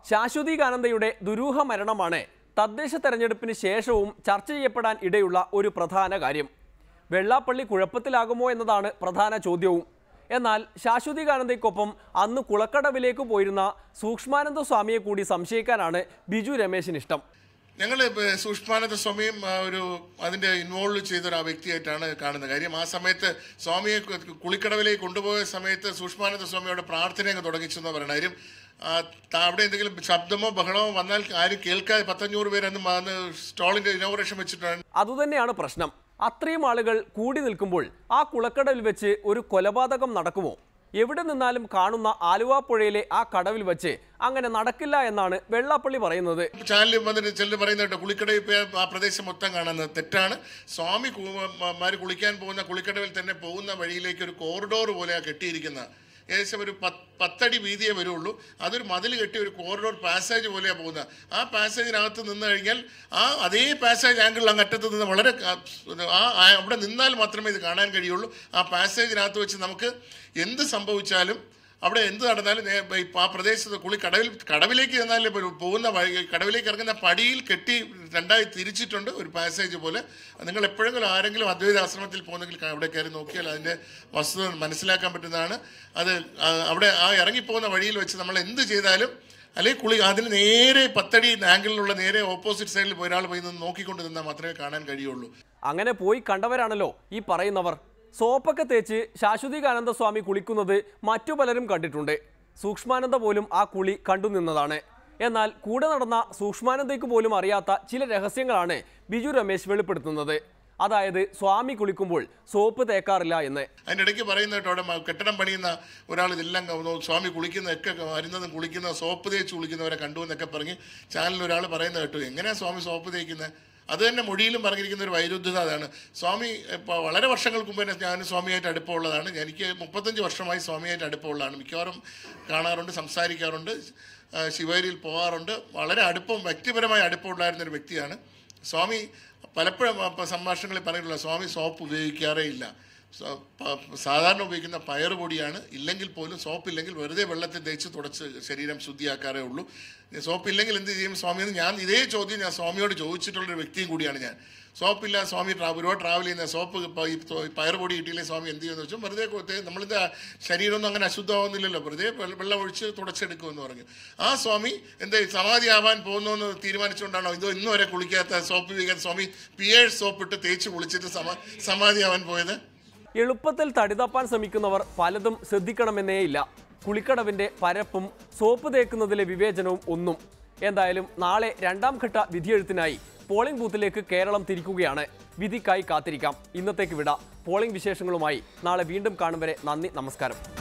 ശാശ്വതീകാനന്ദയുടെ ദുരൂഹ മരണമാണ് തദ്ദേശ തെരഞ്ഞെടുപ്പിന് ശേഷവും ചർച്ച ചെയ്യപ്പെടാൻ ഇടയുള്ള ഒരു പ്രധാന കാര്യം വെള്ളാപ്പള്ളി കുഴപ്പത്തിലാകുമോ എന്നതാണ് പ്രധാന ചോദ്യവും എന്നാൽ ശാശ്വതീകാനന്ദയ്ക്കൊപ്പം അന്ന് കുളക്കടവിലേക്ക് പോയിരുന്ന സൂക്ഷ്മാനന്ദ സ്വാമിയെ കൂടി സംശയിക്കാനാണ് ബിജു രമേശിന് ഇഷ്ടം ഞങ്ങൾ സൂക്ഷ്മാനന്ദ സ്വാമിയും ആ, ഒരു അതിന്റെ ഇൻവോൾവ് ചെയ്ത ഒരു ആ വ്യക്തിയായിട്ടാണ് കാണുന്നത് കാര്യം ആ സമയത്ത് സ്വാമിയെ കു- കുളിക്കടവിലേക്ക് കൊണ്ടുപോയ സമയത്ത് സൂക്ഷ്മാനന്ദ സ്വാമിയോട് പ്രാർത്ഥനയൊക്കെ തുടങ്ങിച്ചു എന്ന് പറയുന്നത് കാര്യം ആ, ത- അവിടെ എന്തെങ്കിലും ശബ്ദമോ ബഹളമോ വന്നാൽ ആരും കേൾക്കാതെ പത്തഞ്ഞൂറ് പേര് അന്ന് വന്ന് സ്റ്റോളിന്റെ ഇനോഗ്രേഷൻ വെച്ചിട്ടാണ് അതുതന്നെയാണ് പ്രശ്നം അത്രയും ആളുകൾ കൂടി നിൽക്കുമ്പോൾ ആ കുളക്കടവിൽ വെച്ച് ഒരു കൊലപാതകം നടക്കുമോ എവിടെ നിന്നാലും കാണുന്ന ആലുവ പുഴയിലെ ആ കടവിൽ വെച്ച് അങ്ങനെ നടക്കില്ല എന്നാണ് വെള്ളാപ്പള്ളി പറയുന്നത് ചാനലിൽ വന്നിട്ട് ചിലർ പറയുന്നത് കേട്ടോ കുളിക്കടവിൽ പോയ ആ പ്രദേശം മൊത്തം കാണുന്നത് തെറ്റാണ് സ്വാമി കു- മ- മാര് കുളിക്കാൻ പോകുന്ന കുളിക്കടവിൽ തന്നെ പോകുന്ന വഴിയിലേക്ക് ഒരു കോറിഡോർ പോലെയാണ് കെട്ടിയിരിക്കുന്നത് ഏകദേശം ഒരു പത്ത് പത്തടി വീതിയേ വരുള്ളൂ അതൊരു മതിൽ കെട്ടി ഒരു കോറിഡോർ പാസേജ് പോലെയാണ് പോകുന്നത് ആ പാസേജിനകത്ത് നിന്ന് കഴിഞ്ഞാൽ ആ അതേ പാസേജ് ആംഗിളിൽ അങ്ങ് അറ്റത്ത് നിന്ന് വളരെ ക- ആ ആ- അവിടെ നിന്നാൽ മാത്രമേ ഇത് കാണാൻ കഴിയുള്ളൂ ആ പാസേജിനകത്ത് വെച്ച് നമുക്ക് എന്ത് സംഭവിച്ചാലും അവിടെ എന്ത് നടന്നാലും നേ- ഈ ആ പ്രദേശത്ത് കുളി കടവിൽ കടവിലേക്ക് ചെന്നാലും ഇപ്പോൾ പോകുന്ന വഴി കടവിലേക്ക് ഇറങ്ങുന്ന പടിയിൽ കെട്ടി രണ്ടായി തിരിച്ചിട്ടുണ്ട് ഒരു പാസേജ് പോലെ നിങ്ങൾ എപ്പോഴെങ്കിലും ആരെങ്കിലും അദ്വൈത ആശ്രമത്തിൽ പോകുന്നെങ്കിൽ ക- അവിടെ കയറി നോക്കിയാൽ അതിൻ്റെ വസ്തുത മനസ്സിലാക്കാൻ പറ്റുന്നതാണ് അത് ആ അവിടെ ആ ഇറങ്ങിപ്പോകുന്ന വഴിയിൽ വെച്ച് നമ്മൾ എന്ത് ചെയ്താലും അല്ലെങ്കിൽ കുളി അതിന് നേരെ പത്തടി ആംഗിളിലുള്ള നേരെ ഓപ്പോസിറ്റ് സൈഡിൽ പോയി ഒരാൾ പോയി നിന്ന് നോക്കിക്കൊണ്ട് നിന്നാൽ മാത്രമേ കാണാൻ കഴിയുള്ളൂ അങ്ങനെ പോയി കണ്ടവരാണല്ലോ ഈ പറയുന്നവർ സോപ്പൊക്കെ തേച്ച് ശാശ്വതീകാനന്ദ സ്വാമി കുളിക്കുന്നത് മറ്റു പലരും കണ്ടിട്ടുണ്ട് സൂക്ഷ്മാനന്ദ പോലും ആ കുളി കണ്ടു നിന്നതാണ് എന്നാൽ കൂടെ നടന്ന സൂക്ഷ്മാനന്ദയ്ക്ക് പോലും അറിയാത്ത ചില രഹസ്യങ്ങളാണ് ബിജു രമേശ് വെളിപ്പെടുത്തുന്നത് അതായത് സ്വാമി കുളിക്കുമ്പോൾ സോപ്പ് തേക്കാറില്ല എന്ന് അതിൻ്റെ ഇടയ്ക്ക് പറയുന്ന കേട്ടോ അവിടെ മ- കെട്ടിടം പണിയുന്ന ഒരാൾ ഇതെല്ലാം ക- സ്വാമി കുളിക്കുന്നതൊക്കെ വരുന്നതും കുളിക്കുന്ന സോപ്പ് തേച്ച് കുളിക്കുന്നവരെ കണ്ടു എന്നൊക്കെ പറഞ്ഞ് ചാനലിൽ ഒരാൾ പറയുന്നത് കേട്ടു എങ്ങനെയാണ് സ്വാമി സോപ്പ് തേക്കുന്നത് അത് തന്നെ മൊഴിയിലും പറഞ്ഞിരിക്കുന്ന ഒരു വൈരുദ്ധ്യത അതാണ് സ്വാമി ഇപ്പോൾ വളരെ വർഷങ്ങൾക്ക് മുമ്പ് തന്നെ ഞാൻ സ്വാമിയായിട്ട് അടുപ്പമുള്ളതാണ് എനിക്ക് മുപ്പത്തഞ്ച് വർഷമായി സ്വാമിയായിട്ട് അടുപ്പമുള്ളതാണ് മിക്കവാറും കാണാറുണ്ട് സംസാരിക്കാറുണ്ട് ആ, ശിവേരിയിൽ പോകാറുണ്ട് വളരെ അടുപ്പം വ്യക്തിപരമായ അടുപ്പമുണ്ടായിരുന്ന ഒരു വ്യക്തിയാണ് സ്വാമി പലപ്പോഴും ആ, പ- സംഭാഷണങ്ങളിൽ പറഞ്ഞിട്ടുള്ള സ്വാമി സോപ്പ് ഉപയോഗിക്കാറേ ഇല്ല സോ- പ- സാധാരണ ഉപയോഗിക്കുന്ന പയറ് പൊടിയാണ് ഇല്ലെങ്കിൽ പോലും സോപ്പ് ഇല്ലെങ്കിൽ വെറുതെ വെള്ളത്തിൽ തേച്ച് തുടച്ച് ശരീരം ശുദ്ധിയാക്കാറേ ഉള്ളൂ സോപ്പ് ഇല്ലെങ്കിൽ എന്ത് ചെയ്യും സ്വാമി എന്ന് ഞാൻ ഇതേ ചോദ്യം ഞാൻ സ്വാമിയോട് ചോദിച്ചിട്ടുള്ളൊരു വ്യക്തിയും കൂടിയാണ് ഞാൻ സോപ്പില്ല സ്വാമി ട്രാ ഒരുപാട് ട്രാവൽ ചെയ്യുന്ന സോപ്പ് ഇപ്പൊ ഈ തോ- ഈ പയറ് പൊടി കിട്ടിയില്ലേ സ്വാമി എന്ത് ചെയ്യുമെന്ന് വെച്ചാൽ വെറുതെ കൊ- നമ്മളിത് ശരീരമൊന്നും അങ്ങനെ അശുദ്ധമാവുന്നില്ലല്ലോ വെറുതെ വെള്ള- വെള്ളം ഒഴിച്ച് തുടച്ചെടുക്കുമെന്ന് പറഞ്ഞു ആ സ്വാമി എന്താ സമാധി ആവാൻ പോകുന്നു എന്ന് തീരുമാനിച്ചുകൊണ്ടാണോ ഇത് ഇന്നും വരെ കുളിക്കാത്ത സോപ്പ് ഉപയോഗിക്കാത്ത സ്വാമി പിയേഴ്സ് സോപ്പ് ഇട്ട് തേച്ച് കുളിച്ചിട്ട് സമ സമാധി ആവാൻ പോയത് എളുപ്പത്തിൽ തടിതപ്പാൻ ശ്രമിക്കുന്നവർ പലതും ശ്രദ്ധിക്കണമെന്നേയില്ല കുളിക്കടവിന്റെ പരപ്പും സോപ്പ് തേക്കുന്നതിലെ വിവേചനവും ഒന്നും എന്തായാലും നാളെ രണ്ടാം ഘട്ട വിധിയെഴുത്തിനായി പോളിംഗ് ബൂത്തിലേക്ക് കേരളം തിരിക്കുകയാണ് വിധിക്കായി കാത്തിരിക്കാം ഇന്നത്തേക്ക് വിട പോളിംഗ് വിശേഷങ്ങളുമായി നാളെ വീണ്ടും കാണും വരെ നന്ദി നമസ്കാരം